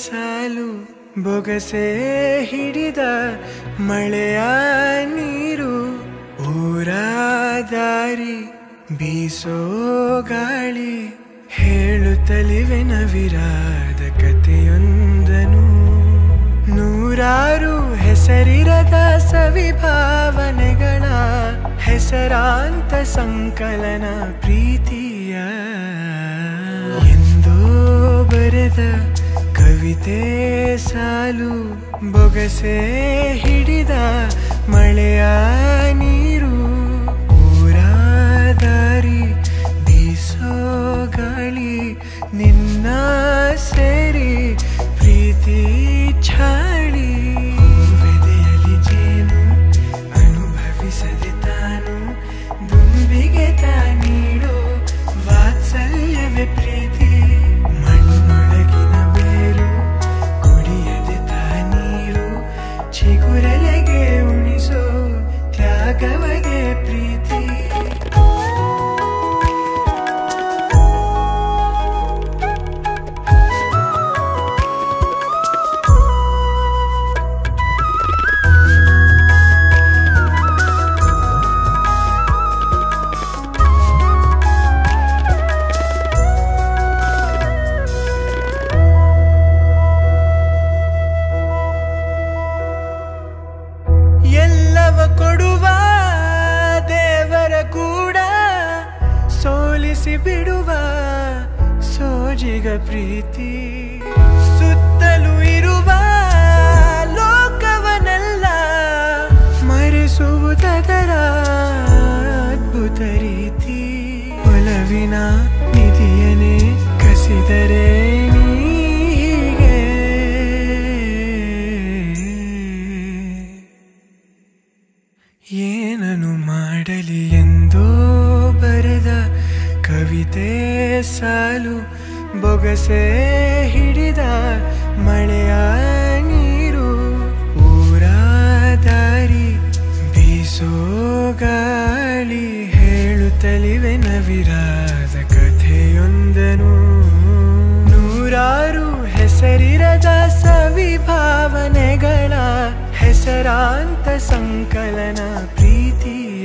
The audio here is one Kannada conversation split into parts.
ಸಾಲು ಬೊಗಸೆ ಹಿಡಿದ ಮಳೆಯ ನೀರು ಊರ ದಾರಿ ಬೀಸೋ ಗಾಳಿ ಹೇಳುತ್ತಲಿವೆ ನವಿರಾದ ಕಥೆಯೊಂದನು ನೂರಾರು ಹೆಸರಿರದ ಸವಿಭಾವನೆಗಳ ಹೆಸರಾಂತ ಸಂಕಲನ ಪ್ರೀತಿಯ ಎಂದೋ ಬರೆದ ಕವಿತೆ ಸಾಲು ಬೊಗಸೆ ಹಿಡಿದ ಮಳೆಯ ನೀರು ಊರ ದಾರಿ ಬೀಸೋ ಗಾಳಿ ನಿನ್ನ ಸೇರಿ ಪ್ರೀತಿ ಛಾಳಿ ಹೂವೆದೆಯಲ್ಲಿ ಜೇನು ಅನುಭವಿಸದೆ ತಾನು ದುಂಬಿಗೆ ತಾ ನೀಡೋ ವಾತ್ಸಲ್ಯವೇ ಪ್ರೀತಿ ಮಣ್ಣೊಳಗಿನ ಬೇರು ಕುಡಿಯದೆ ತಾ ನೀರು ಚಿಗುರೆಲೆಗೆ ಉಣಿಸೋ ತ್ಯಾಗವಗೆ ಪ್ರೀತಿ ಎಲ್ಲವ ಕೊಡುವ ದೇವರ ಕೂಡ ಸೋಲಿಸಿ ಬಿಡುವ ಸೋಜಿಗ ಪ್ರೀತಿ ಸುತ್ತಲೂ ಇರುವ ಲೋಕವನೆಲ್ಲ ಮರೆಸುವುದರ ಅದ್ಭುತ ರೀತಿ ಒಲವಿನ ನಿಧಿಯನೇ ಕಸಿದರೆ ನೀ ಹೀಗೆ ಏನನು ಮಾಡಲಿ ಎಂದೋ ಬರೆದ ಕವಿತೆ ಸಾಲು ಬೊಗಸೆ ಹಿಡಿದ ಮಳೆಯ ನೀರು ಊರ ದಾರಿ ಬೀಸೋ ಗಾಳಿ ಹೇಳುತ್ತಲಿವೆ ನವಿರಾದ ಕಥೆಯೊಂದನು ನೂರಾರು ಹೆಸರಿರದ ಸವಿಭಾವನೆಗಳ ಹೆಸರಾಂತ ಸಂಕಲನ ಪ್ರೀತಿಯ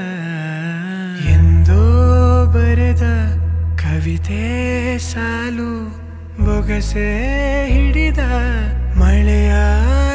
ಎಂದೋ ಬರೆದ ಕವಿತೆ ಸಾಲು ಬೊಗಸೆ ಹಿಡಿದ ಮಳೆಯ